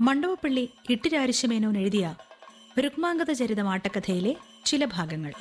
മണ്ഡവപ്പള്ളി ഇട്ടിരാരിശമേനോൻ എഴുതിയ രുക്മാംഗത ചരിതം ആട്ടക്കഥയിലെ ചില ഭാഗങ്ങൾ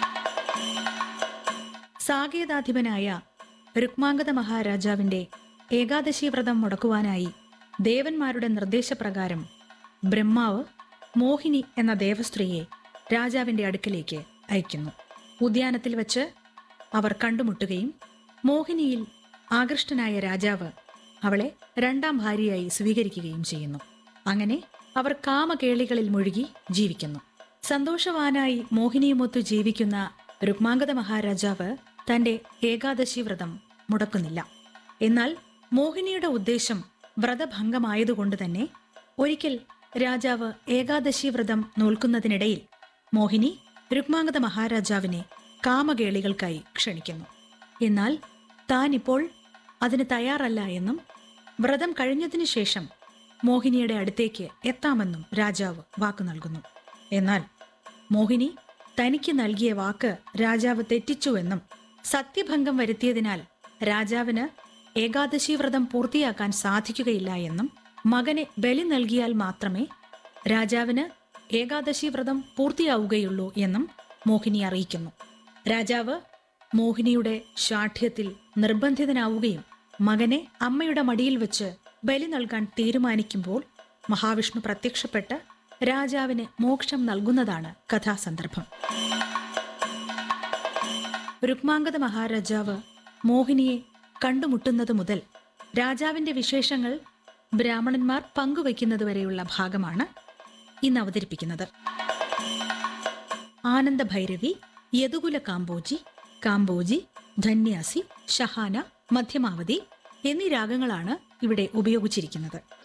സാകേതാധിപനായ രുക്മാംഗത മഹാരാജാവിന്റെ ഏകാദശി വ്രതം മുടക്കുവാനായി ദേവന്മാരുടെ നിർദ്ദേശപ്രകാരം ബ്രഹ്മാവ് മോഹിനി എന്ന ദേവസ്ത്രീയെ രാജാവിന്റെ അടുക്കലേക്ക് അയക്കുന്നു ഉദ്യാനത്തിൽ വച്ച് അവർ കണ്ടുമുട്ടുകയും മോഹിനിയിൽ ആകൃഷ്ടനായ രാജാവ് അവളെ രണ്ടാം ഭാര്യയായി സ്വീകരിക്കുകയും ചെയ്യുന്നു അങ്ങനെ അവർ കാമകേളികളിൽ മുഴുകി ജീവിക്കുന്നു സന്തോഷവാനായി മോഹിനിയുമൊത്തു ജീവിക്കുന്ന രുക്മാംഗത മഹാരാജാവ് തന്റെ ഏകാദശി വ്രതം മുടക്കുന്നില്ല എന്നാൽ മോഹിനിയുടെ ഉദ്ദേശം വ്രതഭംഗമായതുകൊണ്ട് തന്നെ ഒരിക്കൽ രാജാവ് ഏകാദശി വ്രതം നോൽക്കുന്നതിനിടയിൽ മോഹിനി രുക്മാംഗത മഹാരാജാവിനെ കാമകേളികൾക്കായി ക്ഷണിക്കുന്നു എന്നാൽ താൻ ഇപ്പോൾ അതിന് തയ്യാറല്ല എന്നും വ്രതം കഴിഞ്ഞതിനു ശേഷം മോഹിനിയുടെ അടുത്തേക്ക് എത്താമെന്നും രാജാവ് വാക്കു നൽകുന്നു എന്നാൽ മോഹിനി തനിക്ക് നൽകിയ വാക്ക് രാജാവ് തെറ്റിച്ചുവെന്നും സത്യഭംഗം വരുത്തിയതിനാൽ രാജാവിന് ഏകാദശി വ്രതം പൂർത്തിയാക്കാൻ സാധിക്കുകയില്ല എന്നും മകനെ ബലി നൽകിയാൽ മാത്രമേ രാജാവിന് ഏകാദശി വ്രതം പൂർത്തിയാവുകയുള്ളൂ എന്നും മോഹിനി അറിയിക്കുന്നു രാജാവ് മോഹിനിയുടെ ശാഠ്യത്തിൽ നിർബന്ധിതനാവുകയും മകനെ അമ്മയുടെ മടിയിൽ വെച്ച് ബലി നൽകാൻ തീരുമാനിക്കുമ്പോൾ മഹാവിഷ്ണു പ്രത്യക്ഷപ്പെട്ട് രാജാവിന് മോക്ഷം നൽകുന്നതാണ് കഥാസന്ദർഭം രുക്മാംഗത മഹാരാജാവ് മോഹിനിയെ കണ്ടുമുട്ടുന്നത് മുതൽ രാജാവിന്റെ വിശേഷങ്ങൾ ബ്രാഹ്മണന്മാർ പങ്കുവയ്ക്കുന്നതുവരെയുള്ള ഭാഗമാണ് ഇന്ന് അവതരിപ്പിക്കുന്നത് ആനന്ദ ഭൈരവി യദുകുല കാമ്പോജി കാമ്പോജി ധന്യാസി ഷഹാന മധ്യമാവതി എന്നീ രാഗങ്ങളാണ് ഇവിടെ ഉപയോഗിച്ചിരിക്കുന്നത്